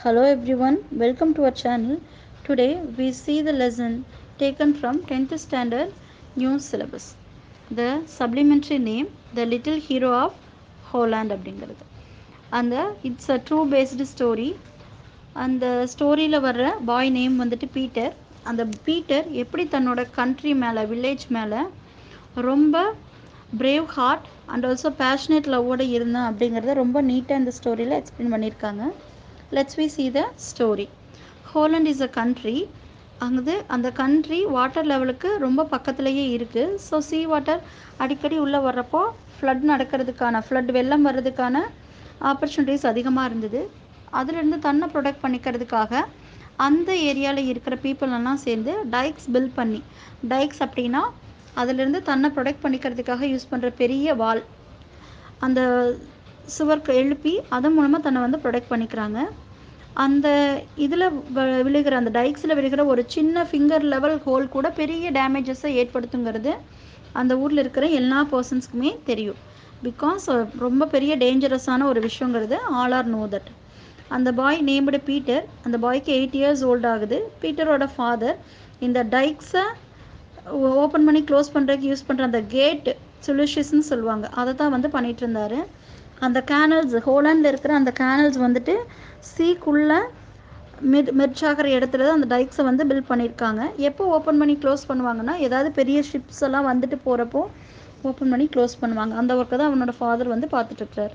Hello everyone, welcome to our channel. Today we see the lesson taken from 10th standard new syllabus. The supplementary name The Little Hero of Holland அப்படிங்கிறது அந்த it's a true based story அந்த ஸ்டோரியில் வர்ற boy name வந்துட்டு Peter அந்த Peter எப்படி தன்னோட country மேலே வில்லேஜ் மேலே ரொம்ப brave heart and also passionate லவ்வோடு இருந்தான் அப்படிங்கிறத ரொம்ப நீட்டாக இந்த ஸ்டோரியில் எக்ஸ்பிளைன் பண்ணியிருக்காங்க let's we see the story Holland is a country அங்குது அந்த கண்ட்ரி வாட்டர் லெவலுக்கு ரொம்ப பக்கத்துலேயே இருக்குது ஸோ சீ வாட்டர் அடிக்கடி உள்ளே வர்றப்போ ஃப்ளட் நடக்கிறதுக்கான ஃப்ளட் வெள்ளம் வர்றதுக்கான ஆப்பர்ச்சுனிட்டிஸ் அதிகமாக இருந்தது அதுலேருந்து தன்னை ப்ரொடெக்ட் பண்ணிக்கிறதுக்காக அந்த ஏரியாவில் இருக்கிற people எல்லாம் சேர்ந்து டைக்ஸ் பில்ட் பண்ணி டைக்ஸ் அப்படின்னா அதிலிருந்து தன்னை ப்ரொடெக்ட் பண்ணிக்கிறதுக்காக யூஸ் பண்ணுற பெரிய வால் அந்த சுவருக்கு எழுப்பி அதன் மூலமாக தன்னை வந்து ப்ரொடெக்ட் பண்ணிக்கிறாங்க அந்த இதில் விழுகிற அந்த டைக்ஸில் விழுகிற ஒரு சின்ன ஃபிங்கர் லெவல் ஹோல் கூட பெரிய டேமேஜஸை ஏற்படுத்துங்கிறது அந்த ஊரில் இருக்கிற எல்லா பர்சன்ஸ்க்குமே தெரியும் பிகாஸ் ரொம்ப பெரிய டேஞ்சரஸான ஒரு விஷயங்கிறது ஆல் ஆர் நோ தட் அந்த பாய் நேம்டு பீட்டர் அந்த பாய்க்கு எயிட் இயர்ஸ் ஓல்ட் ஆகுது பீட்டரோட ஃபாதர் இந்த டைக்ஸை ஓப்பன் பண்ணி க்ளோஸ் பண்ணுறதுக்கு யூஸ் பண்ணுற அந்த கேட் சொல்யூஷஸ்ன்னு சொல்லுவாங்க அதை தான் வந்து பண்ணிகிட்டு இருந்தார் அந்த கேனல்ஸ் ஹோலாண்டில் இருக்கிற அந்த கேனல்ஸ் வந்துட்டு சீக்குள்ளே மிட் மெர்ச் ஆகிற இடத்துல தான் அந்த டைக்ஸை வந்து பில்ட் பண்ணியிருக்காங்க எப்போ ஓப்பன் பண்ணி க்ளோஸ் பண்ணுவாங்கன்னா ஏதாவது பெரிய ஷிப்ஸ் எல்லாம் வந்துட்டு போகிறப்போ ஓப்பன் பண்ணி க்ளோஸ் பண்ணுவாங்க அந்த ஒர்க்கை தான் அவனோட ஃபாதர் வந்து பார்த்துட்ருக்காரு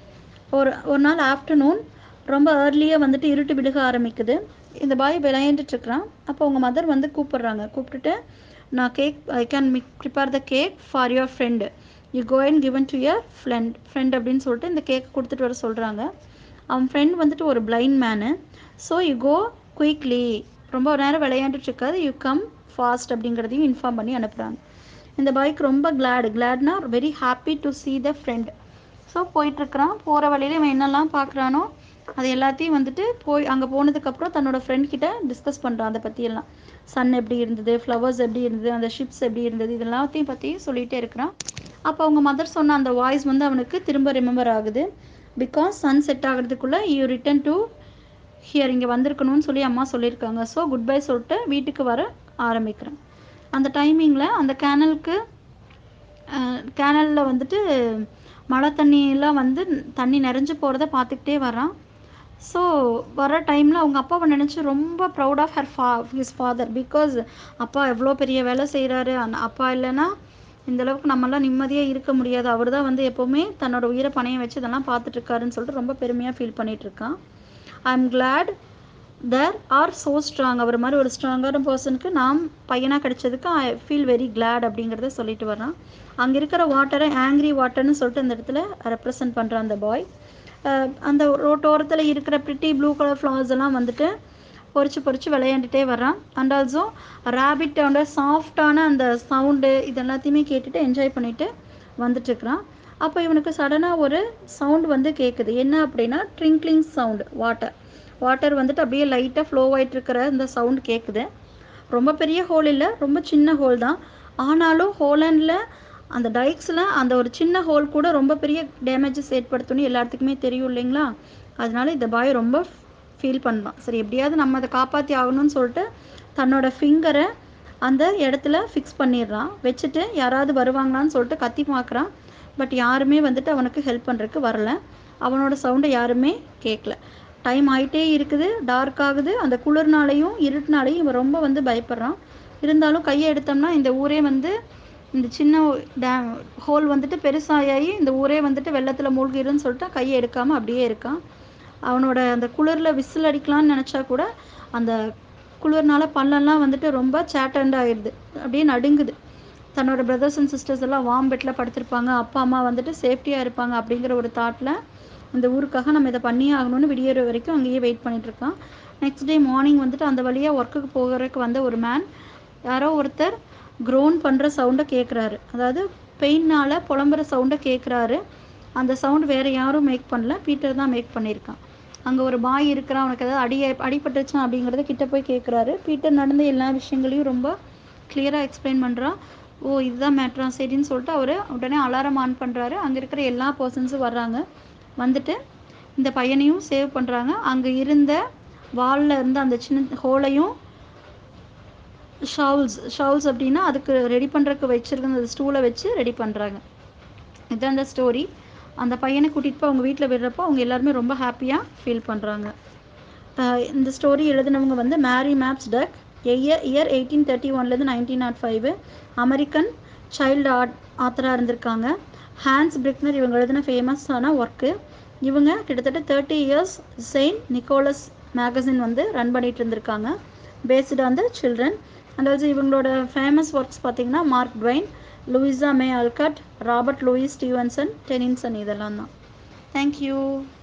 ஒரு ஒரு நாள் ஆஃப்டர்நூன் ரொம்ப ஏர்லியாக வந்துட்டு இருட்டு விழுக ஆரம்பிக்குது இந்த பாய் விளையாண்டுட்டுருக்கிறான் அப்போ உங்கள் மதர் வந்து கூப்பிடுறாங்க கூப்பிட்டுட்டு நான் cake I can make prepare the cake for your friend you go and given to your friend friend அப்படின்னு சொல்லிட்டு இந்த கேக் கொடுத்துட்டு வர சொல்கிறாங்க அவன் ஃப்ரெண்ட் வந்துட்டு ஒரு blind man so you go quickly ரொம்ப நேரம் விளையாண்டுட்டு இருக்காது யூ கம் ஃபாஸ்ட் அப்படிங்கிறதையும் இன்ஃபார்ம் பண்ணி அனுப்புகிறாங்க இந்த பாய்க்கு ரொம்ப கிளாடு கிளாட்னா very happy to see the friend so போயிட்டுருக்கிறான் போகிற வழியில் இவன் என்னெல்லாம் பார்க்குறானோ அது எல்லாத்தையும் வந்துட்டு போய் அங்கே போனதுக்கப்புறம் தன்னோட ஃப்ரெண்ட் கிட்ட டிஸ்கஸ் பண்ணுறான் அதை பற்றியெல்லாம் சன் எப்படி இருந்தது ஃப்ளவர்ஸ் எப்படி இருந்தது அந்த ஷிப்ஸ் எப்படி இருந்தது இது எல்லாத்தையும் பற்றி சொல்லிகிட்டே இருக்கிறான் அப்போ அவங்க மதர் சொன்ன அந்த வாய்ஸ் வந்து அவனுக்கு திரும்ப ரிமெம்பர் ஆகுது பிகாஸ் சன் செட் ஆகிறதுக்குள்ளே யூ ரிட்டன் டு ஹியர் இங்கே வந்திருக்கணும்னு சொல்லி அம்மா சொல்லியிருக்காங்க ஸோ குட் பை சொல்லிட்டு வீட்டுக்கு வர ஆரம்பிக்கிறேன் அந்த டைமிங்கில் அந்த கேனலுக்கு கேனலில் வந்துட்டு மழை தண்ணியெல்லாம் வந்து தண்ணி நிறைஞ்சு போகிறத பார்த்துக்கிட்டே வரான் ஸோ வர டைமில் அவங்க அப்பாவை நினச்சி ரொம்ப ப்ரௌட் ஆஃப் ஹர் ஃபா ஹிஸ் ஃபாதர் பிகாஸ் அப்பா எவ்வளோ பெரிய வேலை செய்கிறாரு அந்த அப்பா இல்லைன்னா இந்த அளவுக்கு நம்மளாம் நிம்மதியாக இருக்க முடியாது அவர் தான் வந்து எப்போவுமே தன்னோட உயிரை பணையம் வச்சு இதெல்லாம் பார்த்துட்ருக்காருன்னு சொல்லிட்டு ரொம்ப பெருமையாக ஃபீல் பண்ணிகிட்ருக்கான் I am glad there are so strong அவர் மாதிரி ஒரு ஸ்ட்ராங்கான பர்சனுக்கு நாம் பையனாக கிடைச்சதுக்கு ஐ ஃபீல் வெரி கிளாட் அப்படிங்கிறத சொல்லிட்டு வர்றான் அங்கே இருக்கிற வாட்டரை ஆங்க்ரி வாட்டர்னு சொல்லிட்டு அந்த இடத்துல ரெப்ரசன்ட் பண்ணுறான் அந்த பாய் அந்த ரோட்டோரத்தில் இருக்கிற ப்ரிட்டி ப்ளூ கலர் ஃப்ளவர்ஸ் எல்லாம் வந்துட்டு பொறிச்சு பொறிச்சு விளையாண்டுட்டே வர்றான் அண்ட் ஆல்சோ ரேபிட்டோட சாஃப்டான அந்த சவுண்டு இது எல்லாத்தையுமே கேட்டுட்டு என்ஜாய் பண்ணிட்டு வந்துட்டுருக்குறான் அப்போ இவனுக்கு சடனாக ஒரு சவுண்ட் வந்து கேட்குது என்ன அப்படின்னா ட்ரிங்க்லிங் சவுண்டு வாட்டர் வாட்டர் வந்துட்டு அப்படியே லைட்டாக ஃப்ளோ ஆகிட்டு இருக்கிற இந்த சவுண்ட் கேட்குது ரொம்ப பெரிய ஹோல் இல்லை ரொம்ப சின்ன ஹோல் தான் ஆனாலும் ஹோலண்டில் அந்த டைக்ஸில் அந்த ஒரு சின்ன ஹோல் கூட ரொம்ப பெரிய டேமேஜஸ் ஏற்படுத்தணும் எல்லாத்துக்குமே தெரியும் இல்லைங்களா அதனால இந்த பாய் ரொம்ப ஃபீல் பண்ணலாம் சரி எப்படியாவது நம்ம அதை காப்பாற்றி ஆகணும்னு சொல்லிட்டு தன்னோட ஃபிங்கரை அந்த இடத்துல ஃபிக்ஸ் பண்ணிடுறான் வச்சுட்டு யாராவது வருவாங்களான்னு சொல்லிட்டு கத்தி பார்க்குறான் பட் யாருமே வந்துட்டு அவனுக்கு ஹெல்ப் பண்ணுறதுக்கு வரல அவனோட சவுண்டை யாருமே கேட்கல டைம் ஆகிட்டே இருக்குது டார்க் ஆகுது அந்த குளிர்னாலையும் இருட்டுனாலையும் இவன் ரொம்ப வந்து பயப்படுறான் இருந்தாலும் கையை எடுத்தோம்னா இந்த ஊரே வந்து இந்த சின்ன டே ஹோல் வந்துட்டு பெருசாகி இந்த ஊரே வந்துட்டு வெள்ளத்தில் மூழ்கிருன்னு சொல்லிட்டு கையை எடுக்காமல் அப்படியே இருக்கான் அவனோட அந்த குளிரில் விசில் அடிக்கலாம்னு நினச்சா கூட அந்த குளிர்னால பல்லெல்லாம் வந்துட்டு ரொம்ப சேட்டண்ட் ஆயிடுது அப்படியே நடுங்குது தன்னோட பிரதர்ஸ் அண்ட் சிஸ்டர்ஸ் எல்லாம் வார்ம் பெட்டில் படுத்திருப்பாங்க அப்பா அம்மா வந்துட்டு சேஃப்டியாக இருப்பாங்க அப்படிங்கிற ஒரு தாட்டில் இந்த ஊருக்காக நம்ம இதை பண்ணியே ஆகணும்னு விடியற வரைக்கும் அங்கேயே வெயிட் பண்ணிகிட்ருக்கான் நெக்ஸ்ட் டே மார்னிங் வந்துட்டு அந்த வழியாக ஒர்க்குக்கு போகிறதுக்கு வந்த ஒரு மேன் யாரோ ஒருத்தர் க்ரோன் பண்ணுற சவுண்டை கேட்குறாரு அதாவது பெயினால் புலம்புற சவுண்டை கேட்குறாரு அந்த சவுண்ட் வேறு யாரும் மேக் பண்ணல பீட்டர் தான் மேக் பண்ணியிருக்கான் அங்கே ஒரு பாய் இருக்கிறான் அவனுக்கு ஏதாவது அடி அடிபட்டுச்சான் அப்படிங்கிறத கிட்ட போய் கேட்குறாரு பீட்டர் நடந்த எல்லா விஷயங்களையும் ரொம்ப கிளியராக எக்ஸ்பிளைன் பண்ணுறான் ஓ இதுதான் மேட்ரா சரின்னு சொல்லிட்டு அவர் உடனே அலாரம் ஆன் பண்ணுறாரு அங்கே இருக்கிற எல்லா பர்சன்ஸும் வர்றாங்க வந்துட்டு இந்த பையனையும் சேவ் பண்ணுறாங்க அங்கே இருந்த வாலில் இருந்து அந்த சின்ன ஹோலையும் ஷவுல்ஸ் ஷவுல்ஸ் அப்படின்னா அதுக்கு ரெடி பண்ணுறதுக்கு வச்சுருக்க அந்த ஸ்டூலை வச்சு ரெடி பண்ணுறாங்க இதுதான் அந்த ஸ்டோரி அந்த பையனை கூட்டிகிட்டு போய் அவங்க வீட்டில் விடுறப்போ அவங்க எல்லாருமே ரொம்ப ஹாப்பியாக ஃபீல் பண்ணுறாங்க இந்த ஸ்டோரி எழுதினவங்க வந்து Mary Mapes Dodge year year eighteen thirty ஒன்லேருந்து nineteen naught five American child art ஆத்தராக இருந்திருக்காங்க ஹான்ஸ் பிரிக்னர் இவங்க எழுதின ஃபேமஸான ஒர்க்கு இவங்க கிட்டத்தட்ட thirty years Saint Nicholas magazine வந்து ரன் பண்ணிட்டு இருந்திருக்காங்க based on the children and also இவங்களோட ஃபேமஸ் ஒர்க்ஸ் பார்த்தீங்கன்னா Mark Twain Louisa May Alcott Robert Louis Stevenson Tennyson இதெல்லாம் தான் தேங்க்யூ